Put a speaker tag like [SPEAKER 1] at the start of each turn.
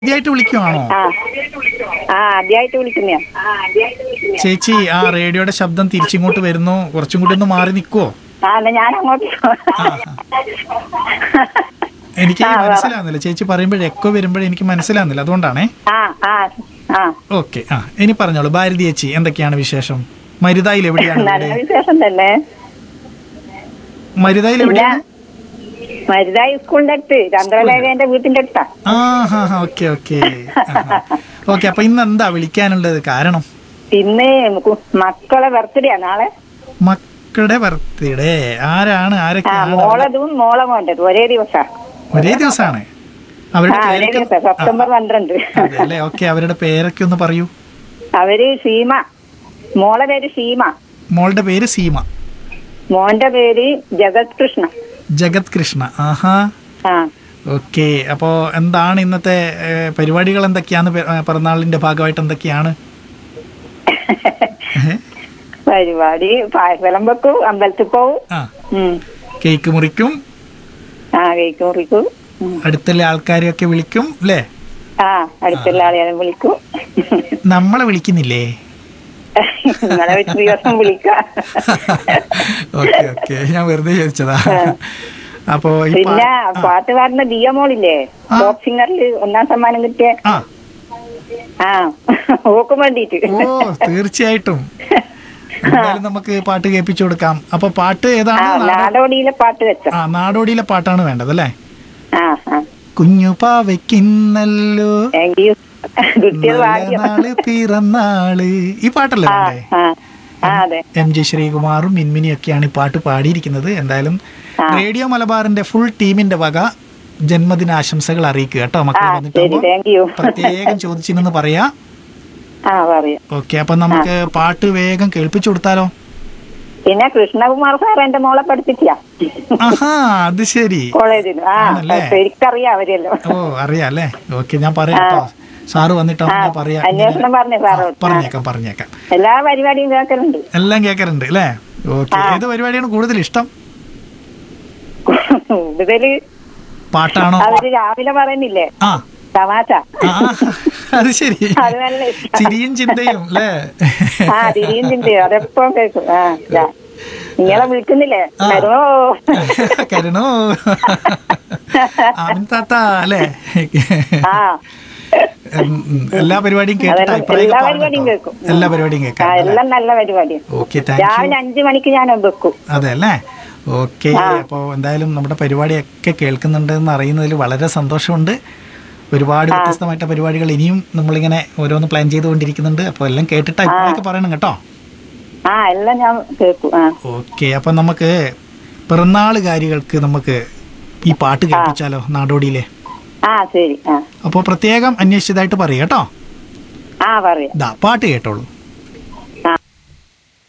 [SPEAKER 1] ആദ്യമായിട്ട് വിളിക്കുവാണോ
[SPEAKER 2] ആ ആ ആദ്യമായിട്ട് വിളിക്കുന്നയാ
[SPEAKER 1] ചേച്ചി ആ റേഡിയോയുടെ ശബ്ദം തിരിച്ചിങ്ങോട്ട് വരുന്നു കുറച്ചും കൂടി ഒന്ന് മാറി നിൽക്കുവോ
[SPEAKER 2] ആ എന്നാ ഞാൻ അങ്ങോട്ട്
[SPEAKER 1] എനിക്ക്
[SPEAKER 2] ആ, പറ.
[SPEAKER 1] മനസ്സിലാവുന്നില്ല ചേച്ചി പറയുമ്പോൾ എക്കോ വരുമ്പോഴേ എനിക്ക് മനസ്സിലാവുന്നില്ല അതുകൊണ്ടാണേ
[SPEAKER 2] ആ ആ ആ
[SPEAKER 1] ഓക്കെ ആ ഇനി പറഞ്ഞോളൂ ഭാരതി ചേച്ചി എന്തൊക്കെയാണ് വിശേഷം മരുതായിൽ എവിടെയാണ്
[SPEAKER 2] നല്ല
[SPEAKER 1] വീട്
[SPEAKER 2] വിശേഷം തന്നെ
[SPEAKER 1] മരുതായിൽ
[SPEAKER 2] പിന്നെ
[SPEAKER 1] എവിടെയാണ്
[SPEAKER 2] മരുതായി സ്കൂളിന്റെ അടുത്ത് ചന്ദ്രലേഖന്റെ വീട്ടിന്റെ അടുത്താ
[SPEAKER 1] ആ ഹാ ഹാ ഓക്കെ ഓക്കെ ഓക്കെ അപ്പൊ ഇന്ന് എന്താ വിളിക്കാനുള്ളത് കാരണം
[SPEAKER 2] ഇന്ന് കു- മക്കളെ ബർത്ത്ഡേ നാളെ
[SPEAKER 1] മക്കളുടെ ബർത്ത്ഡേ ആരാണ്
[SPEAKER 2] ആ
[SPEAKER 1] ആരൊക്കെയാണ്
[SPEAKER 2] മോളതും മോളെ മോൻ്റെതും ഒരേ ദിവസാ
[SPEAKER 1] ഒരേ ദിവസമാണ് അവരുടെ
[SPEAKER 2] ആ ഒരേ
[SPEAKER 1] പേരൊക്കെ
[SPEAKER 2] ദിവസം സെപ്റ്റംബർ പന്ത്രണ്ട്
[SPEAKER 1] അതെ അല്ലേ ഓക്കെ അവരുടെ പേരൊക്കെ ഒന്ന് പറയൂ
[SPEAKER 2] അവര് സീമ മോളെ പേര് സീമ
[SPEAKER 1] മോളുടെ പേര് സീമ
[SPEAKER 2] മോന്റെ പേര് ജഗത് കൃഷ്ണ
[SPEAKER 1] ജഗത് കൃഷ്ണ ആഹാ
[SPEAKER 2] ആ
[SPEAKER 1] ഓക്കെ അപ്പോ എന്താണ് ഇന്നത്തെ ഏ, പരിപാടികൾ എന്തൊക്കെയാണ് പെ- ഏ, പിറന്നാളിന്റെ ഭാഗമായിട്ട് എന്തൊക്കെയാണ് ഏഹ്?
[SPEAKER 2] പരിപാടി പായസലം വെക്കും അമ്പലത്തിൽ പോവും
[SPEAKER 1] ആ
[SPEAKER 2] ഉം.
[SPEAKER 1] കേക്ക് മുറിക്കും
[SPEAKER 2] ആ കേക്ക് മുറിക്കും ഉം.
[SPEAKER 1] അടുത്തുള്ള ആൾക്കാരെയൊക്കെ വിളിക്കും അല്ലേ
[SPEAKER 2] ആ അടുത്തുള്ള ആളെയാലും വിളിക്കും
[SPEAKER 1] നമ്മളെ വിളിക്കുന്നില്ലേ
[SPEAKER 2] നിങ്ങളെ ഒരു ദിവസം വിളിക്കാം
[SPEAKER 1] ഓക്കെ ഓക്കെ ഞാൻ വെറുതെ ചോദിച്ചതാ അപ്പോ ഈ
[SPEAKER 2] പിന്നെ
[SPEAKER 1] പാ-
[SPEAKER 2] പാട്ട് പാടുന്ന ദിയ മോളില്ലേ
[SPEAKER 1] ആ.
[SPEAKER 2] ടോപ്പ് സിംഗറിൽ ഒന്നാം സമ്മാനം കിട്ടിയ
[SPEAKER 1] ആ
[SPEAKER 2] ആ ഓക്കും വേണ്ടിട്ട്
[SPEAKER 1] ഓ തീർച്ചയായിട്ടും എന്തായാലും നമുക്ക് പാട്ട് കേൾപ്പിച്ചു കൊടുക്കാം അപ്പൊ പാട്ട്
[SPEAKER 2] ആ
[SPEAKER 1] ഏതാണ് നാടോ-
[SPEAKER 2] നാടോടിയിലെ പാട്ട് വെച്ച
[SPEAKER 1] ആ നാടോടിയിലെ പാട്ടാണ് വേണ്ടത് അല്ലേ
[SPEAKER 2] ആ ആ
[SPEAKER 1] കുഞ്ഞു പാവയ്ക്കിന്നല്ലോ
[SPEAKER 2] താങ്ക് യു കിട്ടിയത്
[SPEAKER 1] നല്ല
[SPEAKER 2] ഭാഗ്യം
[SPEAKER 1] നാള് പിറന്നാള് ഈ പാട്ടല്ലേ
[SPEAKER 2] ആ
[SPEAKER 1] വേണ്ടേ
[SPEAKER 2] ആ ആ അതെ
[SPEAKER 1] എം ജെ ശ്രീകുമാറും മിൻമിനിയും ഒക്കെയാണ് ഈ പാട്ട് പാടിയിരിക്കുന്നത് എന്തായാലും
[SPEAKER 2] ആ.
[SPEAKER 1] റേഡിയോ മലബാറിന്റെ ഫുൾ ടീമിന്റെ വക ജന്മദിനാശംസകൾ അറിയിക്കുക കേട്ടോ
[SPEAKER 2] ആ
[SPEAKER 1] മക്കൾ
[SPEAKER 2] ശരി
[SPEAKER 1] വന്നിട്ടുമ്പോ
[SPEAKER 2] താങ്ക് യു
[SPEAKER 1] പ്രത്യേകം ചോദിച്ചിരുന്ന് പറയാ
[SPEAKER 2] ആ പറയാം
[SPEAKER 1] ഓക്കെ അപ്പൊ നമുക്ക് പാട്ട് വേഗം കേൾപ്പിച്ചു കൊടുത്താലോ
[SPEAKER 2] പിന്നെ കൃഷ്ണകുമാർ സാർ എന്റെ മോളെ പഠിപ്പിച്ച
[SPEAKER 1] ആഹാ അത് ശരി
[SPEAKER 2] കോളേജിൽ ആ
[SPEAKER 1] ആണല്ലേ?
[SPEAKER 2] ശരിക്കറിയാം അവരെല്ലോ
[SPEAKER 1] ഓ അറിയാം അല്ലേ ഓക്കെ ഞാൻ പറയാം കേട്ടോ സാറ് വന്നിട്ടാവും ഞാൻ പറയാം
[SPEAKER 2] അന്വേഷണം പറഞ്ഞേ സാറോട്
[SPEAKER 1] ആ, പറഞ്ഞേക്കാം പറഞ്ഞേക്കാം
[SPEAKER 2] എല്ലാ പരിപാടിയും കേൾക്കലുണ്ട്
[SPEAKER 1] എല്ലാം കേൾക്കാറുണ്ട് അല്ലേ ഓക്കെ ഏത് പരിപാടിയാണ് കൂടുതൽ ഇഷ്ടം
[SPEAKER 2] കൂടുതല്
[SPEAKER 1] പാട്ടാണോ
[SPEAKER 2] അവര് രാവിലെ പറയുന്നില്ലേ
[SPEAKER 1] ആ
[SPEAKER 2] തമാശ
[SPEAKER 1] ആ, അത് ശരി
[SPEAKER 2] അത് നല്ല ഇഷ്ടാ.
[SPEAKER 1] ചിരിയും ചിന്തയും അല്ലേ
[SPEAKER 2] ആ തിരിയും ചിന്തയോ അതെപ്പോഴും കേൾക്കും ആ ഇതാ. നിങ്ങളെ വിളിക്കുന്നില്ലേ
[SPEAKER 1] ആ.
[SPEAKER 2] വരുമോ
[SPEAKER 1] കരുണോ ആമിൻ താത്ത അല്ലേ
[SPEAKER 2] ആ
[SPEAKER 1] ഉം, ഉം. എല്ലാ പരിപാടിയും കേട്ടിട്ട്
[SPEAKER 2] അതെല്ലാം
[SPEAKER 1] അഭിപ്രായമൊക്കെ
[SPEAKER 2] എല്ലാ
[SPEAKER 1] പറയണം
[SPEAKER 2] പരിപാടിയും
[SPEAKER 1] കേട്ടോ.
[SPEAKER 2] കേൾക്കും
[SPEAKER 1] എല്ലാ പരിപാടിയും
[SPEAKER 2] ആ
[SPEAKER 1] കേൾക്കാം
[SPEAKER 2] എല്ലാം നല്ല പരിപാടിയാണ്
[SPEAKER 1] ഓക്കെ താങ്ക് യു
[SPEAKER 2] രാവിലെ അഞ്ചു മണിക്ക് ഞാൻ വെക്കും
[SPEAKER 1] അതെ അല്ലേ ഓക്കെ
[SPEAKER 2] ആ.
[SPEAKER 1] അപ്പോൾ എന്തായാലും നമ്മുടെ പരിപാടിയൊക്കെ കേൾക്കുന്നുണ്ട് എന്ന് അറിയുന്നതിൽ വളരെ സന്തോഷമുണ്ട് ഒരുപാട് വ്യത്യസ്തമായിട്ട് പരിപാടികൾ ഇനിയും നമ്മളിങ്ങനെ ഓരോന്ന് പ്ലാൻ ചെയ്തുകൊണ്ടിരിക്കുന്നുണ്ട് അപ്പോൾ എല്ലാം കേട്ടിട്ട് അഭിപ്രായമൊക്കെ പറയണം കേട്ടോ
[SPEAKER 2] ആ എല്ലാം ഞാൻ കേൾക്കും ആ
[SPEAKER 1] ഓക്കെ അപ്പം നമുക്ക് പിറന്നാളുകാരികൾക്ക് നമുക്ക് ഈ പാട്ട് കേൾപ്പിച്ചാലോ നാടോടിയിലെ
[SPEAKER 2] ആ ശരി ആ
[SPEAKER 1] അപ്പോൾ പ്രത്യേകം അന്വേഷിച്ചതായിട്ട് പറയുക കേട്ടോ
[SPEAKER 2] ആ പറയാം
[SPEAKER 1] ദാ പാട്ട് കേട്ടോളൂ